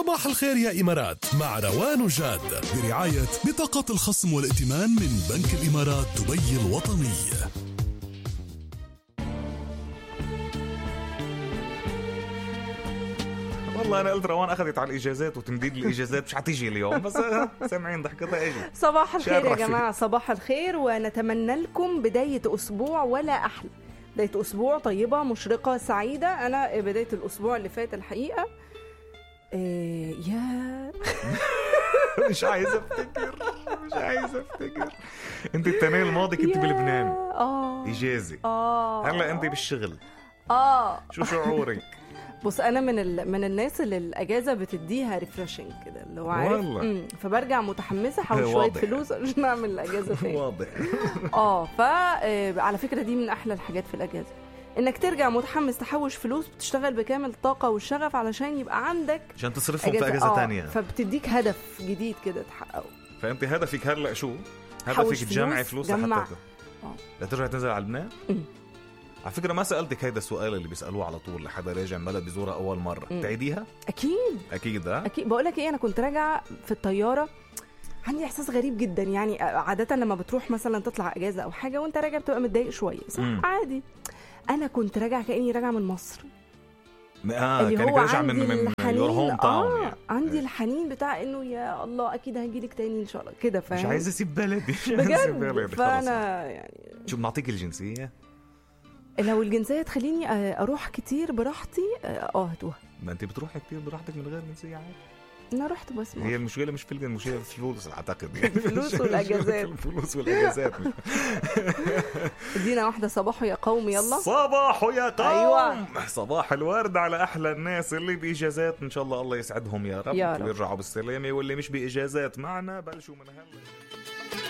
صباح الخير يا إمارات مع روان وجاد برعاية بطاقة الخصم والائتمان من بنك الإمارات دبي الوطني والله انا قلت روان اخذت على الاجازات وتمديد الاجازات مش حتيجي اليوم بس آه، سامعين ضحكتها اجي صباح الخير يا شرفي. جماعة صباح الخير ونتمنى لكم بداية أسبوع ولا أحلى بداية أسبوع طيبة مشرقة سعيدة أنا بداية الأسبوع اللي فات الحقيقة إيه يا مش عايز افتكر مش عايز افتكر انت التنين الماضي كنت يا- بلبنان آه اجازه آه هلا انت بالشغل آه شو شعورك بص انا من ال... من الناس اللي الاجازه بتديها ريفرشنج كده اللي هو عارف والله. مم. فبرجع متحمسه احوش شويه واضح. فلوس عشان اعمل الاجازه تاني واضح اه ف آه، على فكره دي من احلى الحاجات في الاجازه انك ترجع متحمس تحوش فلوس بتشتغل بكامل الطاقه والشغف علشان يبقى عندك عشان تصرفهم في اجازه آه، ثانيه فبتديك هدف جديد كده تحققه فانت هدفك هلا شو؟ حوش هدفك تجمعي فلوس، فلوس جمع. لحتى آه. لترجع تنزل على لبنان؟ أمم. على فكره ما سالتك هيدا السؤال اللي بيسالوه على طول لحدا راجع من بلد بيزورها اول مره أمم. تعيديها؟ اكيد اكيد ها؟ اكيد بقول لك ايه انا كنت راجعه في الطياره عندي احساس غريب جدا يعني عاده لما بتروح مثلا تطلع اجازه او حاجه وانت راجع بتبقى متضايق شويه صح مم. عادي انا كنت راجعه كاني راجعه من مصر اه اللي كانك هو راجع من عندي من الحنين يور هوم تاون اه يعني. عندي الحنين بتاع انه يا الله اكيد هجيلك تاني ان شاء الله كده فاهم مش عايز اسيب بلدي مش عايز اسيب بجد بلدي خلص فانا يعني شو بنعطيك الجنسيه؟ لو الجنسيه تخليني آه، اروح كتير براحتي اه آه، هاتوها ما انت بتروحي كثير براحتك من غير جنسيه عادي انا رحت بس هي مرة. المشكله مش في الجن- المشكله في الفلوس اعتقد يعني الفلوس والأجازات. الفلوس والاجازات ادينا واحده صباح يا قوم يلا صباح يا قوم أيوة. صباح الورد على احلى الناس اللي باجازات ان شاء الله الله يسعدهم يا رب يا رب. ويرجعوا بالسلامه واللي مش باجازات معنا بلشوا من هلا